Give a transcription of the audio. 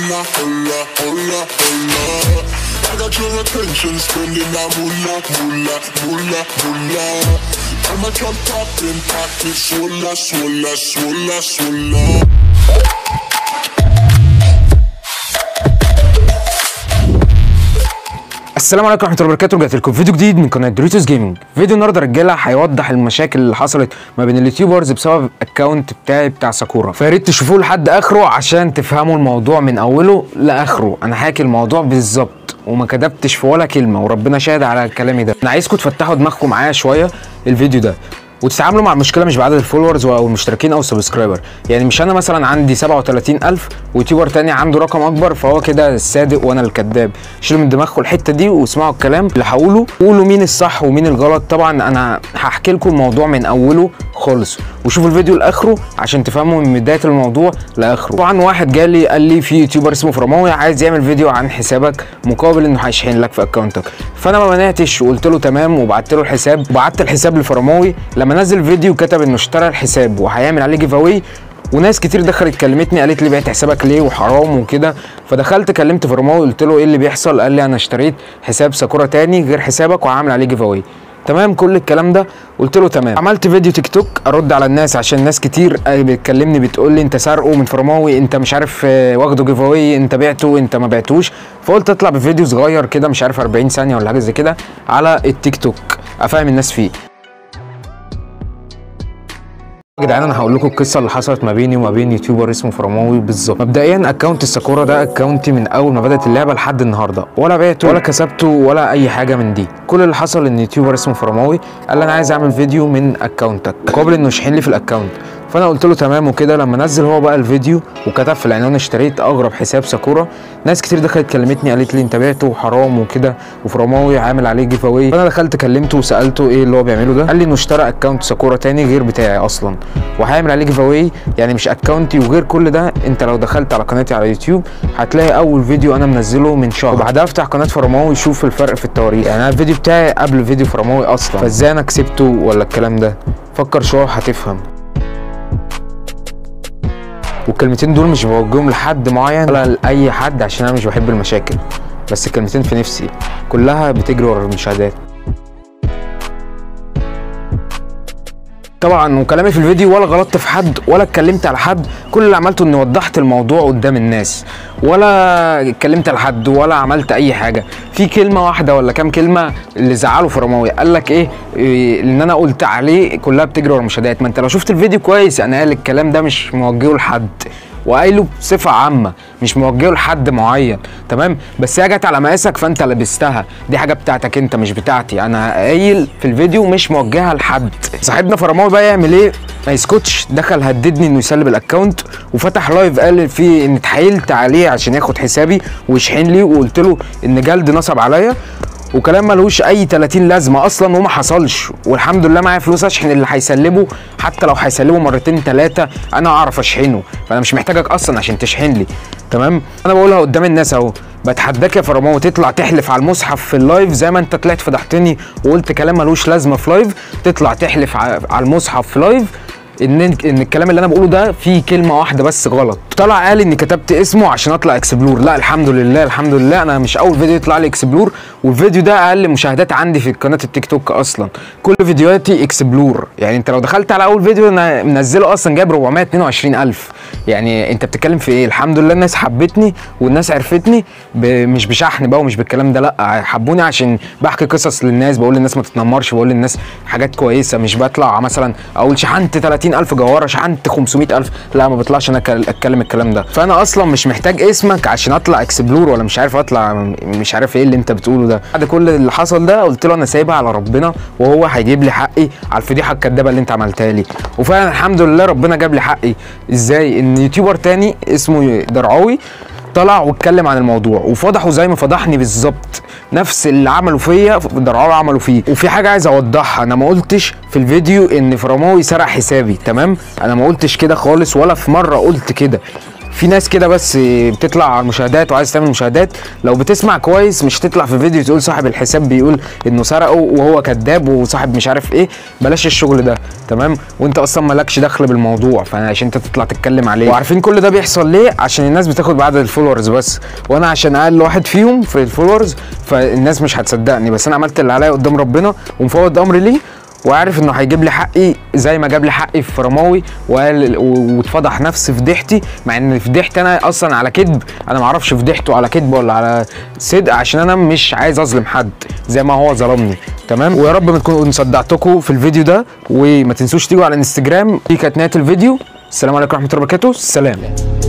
hola, hola, hola, hola. I got your attention, spending that moolah, moolah, moolah, moolah. I'm a drop top in pocket, swola, swola, swola, swola. السلام عليكم ورحمه الله وبركاته رجعت لكم فيديو جديد من قناه دوريتوس جيمنج فيديو النهارده يا رجاله هيوضح المشاكل اللي حصلت ما بين اليوتيوبرز بسبب الاكونت بتاعي بتاع ساكورا فيا ريت تشوفوه لحد اخره عشان تفهموا الموضوع من اوله لاخره انا حاكي الموضوع بالظبط وما كتبتش في ولا كلمه وربنا شاهد على كلامي ده انا عايزكم تفتحوا دماغكم معايا شويه الفيديو ده وتتعاملوا مع المشكله مش بعدد الفولورز او المشتركين او السبسكرايبر يعني مش انا مثلا عندي 37000 ويوتيوبر تاني عنده رقم اكبر فهو كده الصادق وانا الكذاب شيلوا من دماغكم الحته دي واسمعوا الكلام اللي هقوله قولوا مين الصح ومين الغلط طبعا انا هحكي لكم الموضوع من اوله خالص وشوفوا الفيديو لاخره عشان تفهموا من بدايه الموضوع لاخره طبعا واحد جالي قال لي في يوتيوبر اسمه فرماوي عايز يعمل فيديو عن حسابك مقابل انه هيشحن لك في اكونتك فانا ما منعتش وقلت له تمام وبعت له الحساب وبعت الحساب لفرماوي لما نزل فيديو كتب انه اشترى الحساب وهيعمل عليه جيف اواي وناس كتير دخلت كلمتني قالت لي بعت حسابك ليه وحرام وكده فدخلت كلمت فرماوي قلت له ايه اللي بيحصل قال لي انا اشتريت حساب ساكورا تاني غير حسابك وهعمل عليه جيف اواي تمام كل الكلام ده قلت له تمام عملت فيديو تيك توك ارد على الناس عشان ناس كتير بتكلمني بتقول لي انت سارقه من فرماوي انت مش عارف آه، واخده جيف اواي انت بعته انت ما بعتوش فقلت اطلع بفيديو صغير كده مش عارف 40 ثانيه ولا حاجه زي كده على التيك توك افهم الناس فيه يا جدعان انا هقول لكم القصه اللي حصلت ما بيني وما بين يوتيوبر اسمه فرماوي بالظبط مبدئيا اكونت الساكورا ده اكونتي من اول ما بدات اللعبه لحد النهارده ولا بعته ولا كسبته ولا اي حاجه من دي كل اللي حصل ان يوتيوبر اسمه فرماوي قال لي انا عايز اعمل فيديو من اكونتك مقابل انه يشحن لي في الاكونت فانا قلت له تمام وكده لما نزل هو بقى الفيديو وكتب في العنوان اشتريت اغرب حساب ساكورا ناس كتير دخلت كلمتني قالت لي انت بعته وحرام وكده وفرماوي عامل عليه جيف اواي فانا دخلت كلمته وسالته ايه اللي هو بيعمله ده قال لي انه اشترى اكونت ساكورا تاني غير بتاعي اصلا وهيعمل عليه جيف اواي يعني مش اكونتي وغير كل ده انت لو دخلت على قناتي على يوتيوب هتلاقي اول فيديو انا منزله من شهر وبعدها افتح قناه فرماوي شوف الفرق في التواريخ يعني انا الفيديو بتاعي قبل فيديو فرماوي اصلا فازاي انا كسبته ولا الكلام ده فكر شويه هتفهم والكلمتين دول مش بوجههم لحد معين ولا لاي حد عشان انا مش بحب المشاكل بس الكلمتين في نفسي كلها بتجري ورا المشاهدات طبعا وكلامي في الفيديو ولا غلطت في حد ولا اتكلمت على حد كل اللي عملته اني وضحت الموضوع قدام الناس ولا اتكلمت على حد ولا عملت اي حاجه في كلمه واحده ولا كام كلمه اللي زعلوا فرماوي قال لك ايه, إيه ان انا قلت عليه كلها بتجري ورا المشاهدات ما انت لو شفت الفيديو كويس انا قال الكلام ده مش موجهه لحد وقايله بصفه عامه مش موجهه لحد معين تمام بس هي جت على مقاسك فانت لبستها دي حاجه بتاعتك انت مش بتاعتي انا قايل في الفيديو مش موجهها لحد صاحبنا فرماوي بقى يعمل ايه ما يسكتش دخل هددني انه يسلب الاكونت وفتح لايف قال فيه ان اتحايلت عليه عشان ياخد حسابي ويشحن لي وقلت له ان جلد نصب عليا وكلام ملوش اي 30 لازمه اصلا وما حصلش والحمد لله معايا فلوس اشحن اللي هيسلبه حتى لو هيسلبه مرتين ثلاثه انا اعرف اشحنه فانا مش محتاجك اصلا عشان تشحن لي تمام انا بقولها قدام الناس اهو بتحداك يا فرماوي تطلع تحلف على المصحف في اللايف زي ما انت طلعت فضحتني وقلت كلام ملوش لازمه في لايف تطلع تحلف ع- على المصحف في لايف ان ان الكلام اللي انا بقوله ده فيه كلمه واحده بس غلط طلع قال اني كتبت اسمه عشان اطلع اكسبلور لا الحمد لله الحمد لله انا مش اول فيديو يطلع لي اكسبلور والفيديو ده اقل مشاهدات عندي في قناه التيك توك اصلا كل فيديوهاتي اكسبلور يعني انت لو دخلت على اول فيديو انا منزله اصلا جايب 422 الف يعني انت بتتكلم في ايه الحمد لله الناس حبتني والناس عرفتني ب... مش بشحن بقى ومش بالكلام ده لا حبوني عشان بحكي قصص للناس بقول للناس ما تتنمرش بقول للناس حاجات كويسه مش بطلع مثلا اقول شحنت 30000 جوهره شحنت 500000 لا ما بطلعش انا أك- اتكلم الكلام ده فانا اصلا مش محتاج اسمك عشان اطلع اكسبلور ولا مش عارف اطلع مش عارف ايه اللي انت بتقوله ده بعد كل اللي حصل ده قلت له انا سايبها على ربنا وهو هيجيب لي حقي على الفضيحه الكدابه اللي انت عملتها لي وفعلا الحمد لله ربنا جاب لي حقي ازاي ان يوتيوبر تاني اسمه درعاوي طلع واتكلم عن الموضوع وفضحه زي ما فضحني بالظبط نفس اللي عملوا فيا درعاوي عملوا فيه وفي حاجه عايز اوضحها انا ما قلتش في الفيديو ان فرماوي سرق حسابي تمام انا ما قلتش كده خالص ولا في مره قلت كده في ناس كده بس بتطلع على المشاهدات وعايز تعمل مشاهدات لو بتسمع كويس مش تطلع في فيديو تقول صاحب الحساب بيقول انه سرقه وهو كذاب وصاحب مش عارف ايه بلاش الشغل ده تمام وانت اصلا مالكش دخل بالموضوع فعشان انت تطلع تتكلم عليه وعارفين كل ده بيحصل ليه عشان الناس بتاخد بعدد الفولورز بس وانا عشان اقل واحد فيهم في الفولورز فالناس مش هتصدقني بس انا عملت اللي عليا قدام ربنا ومفوض امري ليه وعارف انه هيجيب لي حقي زي ما جاب لي حقي في رماوي وقال و- واتفضح نفس فضيحتي مع ان فضيحتي انا اصلا على كذب انا ما اعرفش فضيحته على كذب ولا على صدق عشان انا مش عايز اظلم حد زي ما هو ظلمني تمام ويا رب ما تكونوا صدعتكم في الفيديو ده وما تنسوش تيجوا على الانستجرام دي كانت نهايه الفيديو السلام عليكم ورحمه الله وبركاته سلام